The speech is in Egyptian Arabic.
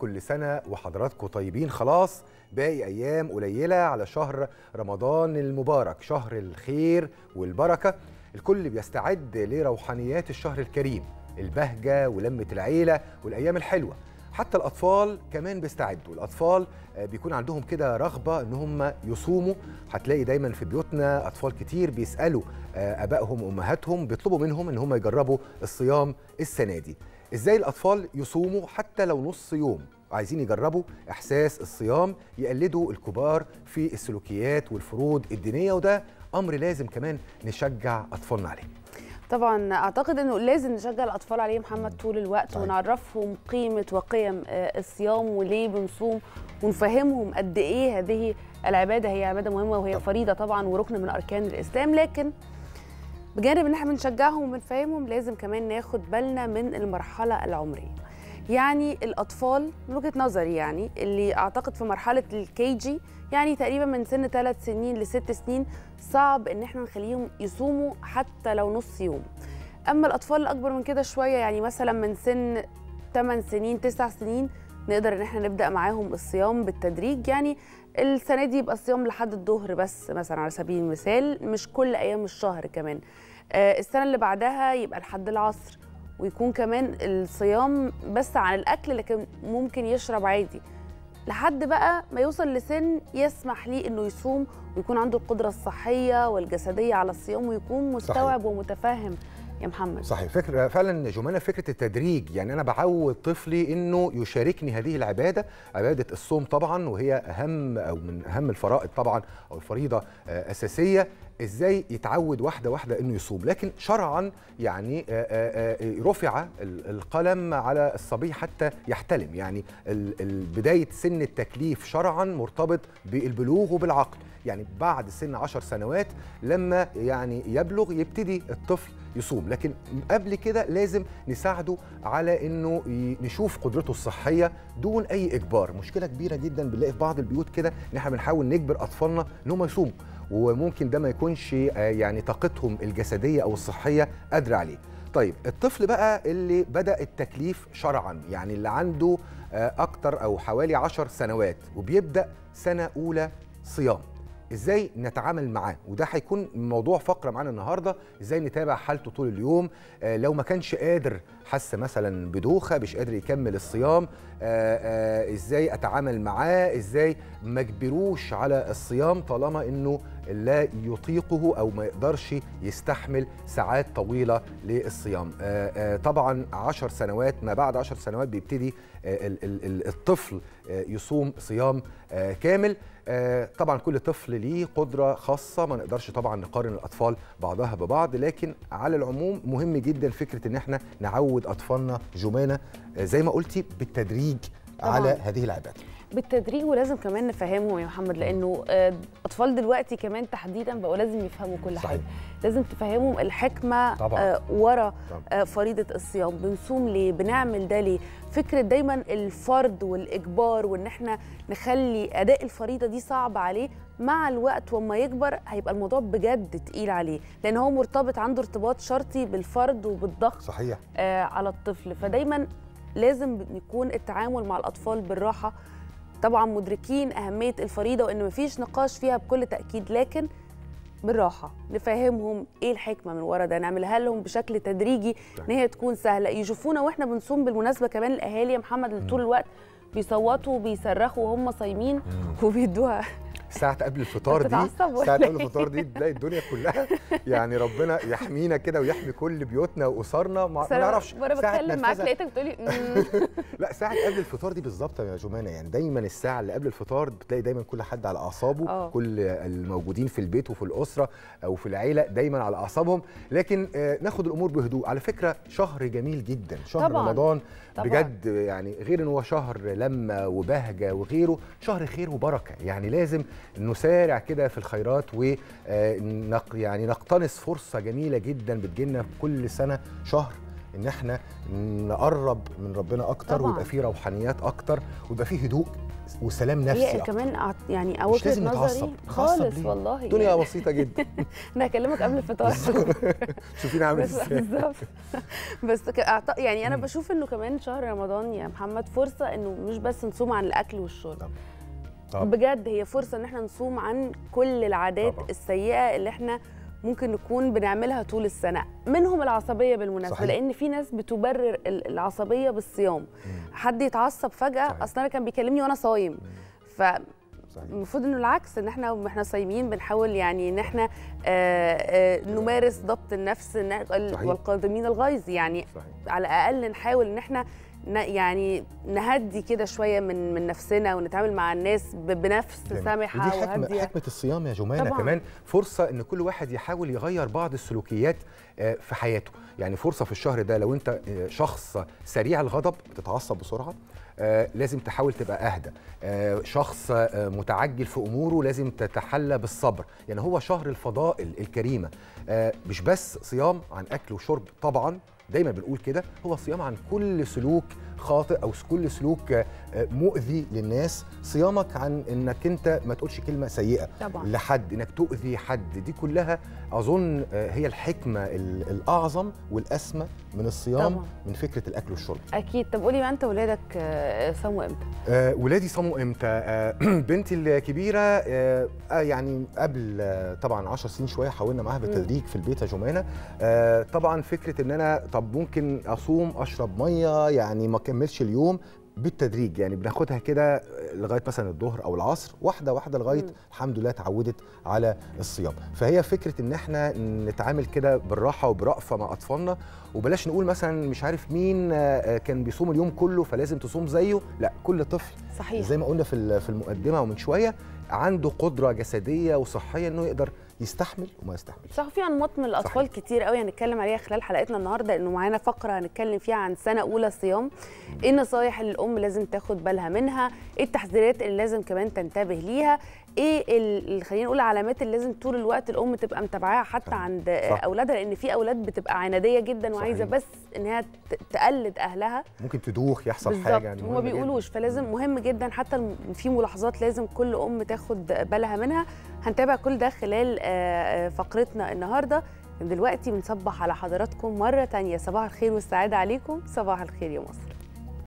كل سنة وحضراتكم طيبين خلاص باقي أيام قليلة على شهر رمضان المبارك شهر الخير والبركة الكل بيستعد لروحانيات الشهر الكريم البهجة ولمة العيلة والأيام الحلوة حتى الأطفال كمان بيستعدوا الأطفال بيكون عندهم كده رغبة إن هم يصوموا هتلاقي دايما في بيوتنا أطفال كتير بيسألوا آبائهم وأمهاتهم بيطلبوا منهم إن هم يجربوا الصيام السنة دي إزاي الأطفال يصوموا حتى لو نص يوم عايزين يجربوا إحساس الصيام يقلدوا الكبار في السلوكيات والفروض الدينية وده أمر لازم كمان نشجع أطفالنا عليه طبعا اعتقد انه لازم نشجع الاطفال عليه محمد طول الوقت صحيح. ونعرفهم قيمه وقيم آه، الصيام وليه بنصوم ونفهمهم قد ايه هذه العباده هي عباده مهمه وهي طبعا. فريضه طبعا وركن من اركان الاسلام لكن بجانب ان احنا بنشجعهم وبنفهمهم لازم كمان ناخد بالنا من المرحله العمريه يعني الاطفال من وجهه نظري يعني اللي اعتقد في مرحله الكي جي يعني تقريبا من سن ثلاث سنين لست سنين صعب ان احنا نخليهم يصوموا حتى لو نص يوم اما الاطفال الاكبر من كده شويه يعني مثلا من سن 8 سنين 9 سنين نقدر ان احنا نبدا معاهم الصيام بالتدريج يعني السنه دي يبقى الصيام لحد الظهر بس مثلا على سبيل المثال مش كل ايام الشهر كمان آه، السنه اللي بعدها يبقى لحد العصر ويكون كمان الصيام بس عن الاكل لكن ممكن يشرب عادي لحد بقى ما يوصل لسن يسمح ليه انه يصوم ويكون عنده القدره الصحيه والجسديه على الصيام ويكون مستوعب ومتفهم يا محمد صحيح فكرة فعلا جمانة فكرة التدريج يعني أنا بعود طفلي إنه يشاركني هذه العبادة عبادة الصوم طبعا وهي أهم أو من أهم الفرائض طبعا أو الفريضة آه، أساسية ازاي يتعود واحده واحده انه يصوم لكن شرعا يعني آه، آه، آه، رفع ال- القلم على الصبي حتى يحتلم يعني ال- ال- بدايه سن التكليف شرعا مرتبط بالبلوغ وبالعقل يعني بعد سن عشر سنوات لما يعني يبلغ يبتدي الطفل يصوم لكن قبل كده لازم نساعده على انه ي- نشوف قدرته الصحيه دون اي اجبار مشكله كبيره جدا بنلاقي في بعض البيوت كده ان احنا بنحاول نجبر اطفالنا ان هم يصوموا وممكن ده ما يكونش آه، يعني طاقتهم الجسديه او الصحيه قادره عليه طيب الطفل بقى اللي بدا التكليف شرعا يعني اللي عنده آه، اكتر او حوالي عشر سنوات وبيبدا سنه اولى صيام ازاي نتعامل معاه وده هيكون موضوع فقره معانا النهارده ازاي نتابع حالته طول اليوم آه لو ما كانش قادر حس مثلا بدوخه مش قادر يكمل الصيام آه آه ازاي اتعامل معاه ازاي ما اجبروش على الصيام طالما انه لا يطيقه او ما يقدرش يستحمل ساعات طويله للصيام آه آه طبعا عشر سنوات ما بعد عشر سنوات بيبتدي آه ال- ال- ال- الطفل آه يصوم صيام آه كامل آه، طبعا كل طفل ليه قدرة خاصة ما نقدرش طبعا نقارن الأطفال بعضها ببعض لكن على العموم مهم جدا فكرة إن احنا نعود أطفالنا جمانة آه، زي ما قلتي بالتدريج طبعاً. على هذه العبادة بالتدريج ولازم كمان نفهمهم يا محمد لانه آه، اطفال دلوقتي كمان تحديدا بقوا لازم يفهموا كل صحيح. حاجه لازم تفهمهم الحكمه طبعاً. آه، ورا طبعاً. آه، فريضه الصيام بنصوم ليه بنعمل ده ليه فكره دايما الفرض والاجبار وان احنا نخلي اداء الفريضه دي صعب عليه مع الوقت وما يكبر هيبقى الموضوع بجد تقيل عليه لان هو مرتبط عنده ارتباط شرطي بالفرض وبالضغط صحيح آه، على الطفل فدايما لازم يكون التعامل مع الاطفال بالراحه طبعا مدركين اهميه الفريضه وان مفيش نقاش فيها بكل تاكيد لكن بالراحه نفهمهم ايه الحكمه من ورا ده نعملها لهم بشكل تدريجي ان هي تكون سهله يشوفونا واحنا بنصوم بالمناسبه كمان الاهالي يا محمد اللي طول الوقت بيصوتوا وبيصرخوا وهم صايمين وبيدوها ساعة قبل الفطار دي بتتعصب ولا ساعة قبل إيه؟ الفطار دي تلاقي الدنيا كلها يعني ربنا يحمينا كده ويحمي كل بيوتنا وأسرنا ما بس ما أنا نعرفش وانا ساعة بتكلم معاك نرفزة لقيتك بتقولي "مم". لا ساعة قبل الفطار دي بالظبط يا جمانة يعني دايما الساعة اللي قبل الفطار بتلاقي دايما كل حد على أعصابه آه. كل الموجودين في البيت وفي الأسرة أو في العيلة دايما على أعصابهم لكن آه، ناخد الأمور بهدوء على فكرة شهر جميل جدا شهر طبعاً. رمضان طبعاً. بجد يعني غير ان هو شهر لمة وبهجة وغيره شهر خير وبركة يعني لازم نسارع كده في الخيرات و آه، نق يعني نقتنص فرصة جميلة جدا بتجيلنا كل سنة شهر ان احنا نقرب من ربنا اكتر طبعاً. ويبقى فيه روحانيات اكتر ويبقى فيه هدوء وسلام نفسي هي أكتر. كمان أعت- يعني او مش وجهه لازم نتعصب نظري نتعصب خالص ليه؟ والله الدنيا يعني بسيطه جدا انا هكلمك قبل الفطار شوفيني عامل بس ازاي بالظبط بس ك- أعت- يعني انا مم. بشوف انه كمان شهر رمضان يا محمد فرصه انه مش بس نصوم عن الاكل والشرب طبعا. طبعا. بجد هي فرصه ان احنا نصوم عن كل العادات طبعا. السيئه اللي احنا ممكن نكون بنعملها طول السنه منهم العصبيه بالمناسبه صحيح. لان في ناس بتبرر ال- العصبيه بالصيام مم. حد يتعصب فجاه صحيح. اصل انا كان بيكلمني وانا صايم ف صحيح المفروض انه العكس ان احنا واحنا صايمين بنحاول يعني ان احنا آه، آه، نمارس ضبط النفس إن- ال- صحيح. والقادمين الغيظ يعني صحيح على الاقل نحاول ان احنا ن- يعني نهدي كده شويه من من نفسنا ونتعامل مع الناس ب- بنفس جميل. سامحه ودي حكمة, وهاديه حكمة الصيام يا جمانة طبعاً. كمان فرصة ان كل واحد يحاول يغير بعض السلوكيات آه، في حياته يعني فرصة في الشهر ده لو انت آه، شخص سريع الغضب بتتعصب بسرعة آه، لازم تحاول تبقى اهدى آه، شخص آه، متعجل في اموره لازم تتحلى بالصبر يعني هو شهر الفضائل الكريمه آه، مش بس صيام عن اكل وشرب طبعا دايما بنقول كده هو صيام عن كل سلوك خاطئ او كل سلوك آه، آه، مؤذي للناس صيامك عن انك انت ما تقولش كلمه سيئه طبعا لحد انك تؤذي حد دي كلها اظن آه، هي الحكمه ال- الاعظم والاسمى من الصيام طبعاً. من فكره الاكل والشرب اكيد طب قولي بقى انت ولادك آه، صاموا امتى آه ولادي صاموا امتى آه بنتي الكبيره آه آه، يعني قبل آه طبعا 10 سنين شويه حاولنا معاها بالتدريج في البيت يا جمانه آه طبعا فكره ان انا طب ممكن اصوم اشرب ميه يعني ما اكملش اليوم بالتدريج يعني بناخدها كده لغايه مثلا الظهر او العصر واحده واحده لغايه مم. الحمد لله اتعودت على الصيام فهي فكره ان احنا نتعامل كده بالراحه وبرأفه مع اطفالنا وبلاش نقول مثلا مش عارف مين آه، آه، كان بيصوم اليوم كله فلازم تصوم زيه لا كل طفل صحيح زي ما قلنا في ال- في المقدمه ومن شويه عنده قدره جسديه وصحيه انه يقدر يستحمل وما يستحملش صح في انماط من الاطفال صحيح. كتير قوي هنتكلم عليها خلال حلقتنا النهارده انه معانا فقره هنتكلم فيها عن سنه اولى صيام ايه النصايح اللي الام لازم تاخد بالها منها ايه التحذيرات اللي لازم كمان تنتبه ليها ايه ال- ال- خلينا نقول العلامات اللي لازم طول الوقت الام تبقى متابعاها حتى صح. عند صح. اولادها لان في اولاد بتبقى عناديه جدا وعايزه صحيح. بس انها ت- تقلد اهلها ممكن تدوخ يحصل بالظبط حاجه يعني وما مهم جداً. بيقولوش فلازم مهم جدا حتى الم- في ملاحظات لازم كل ام تاخد بالها منها هنتابع كل ده خلال آه، آه، فقرتنا النهارده دلوقتي بنصبح على حضراتكم مره تانية صباح الخير والسعاده عليكم صباح الخير يا مصر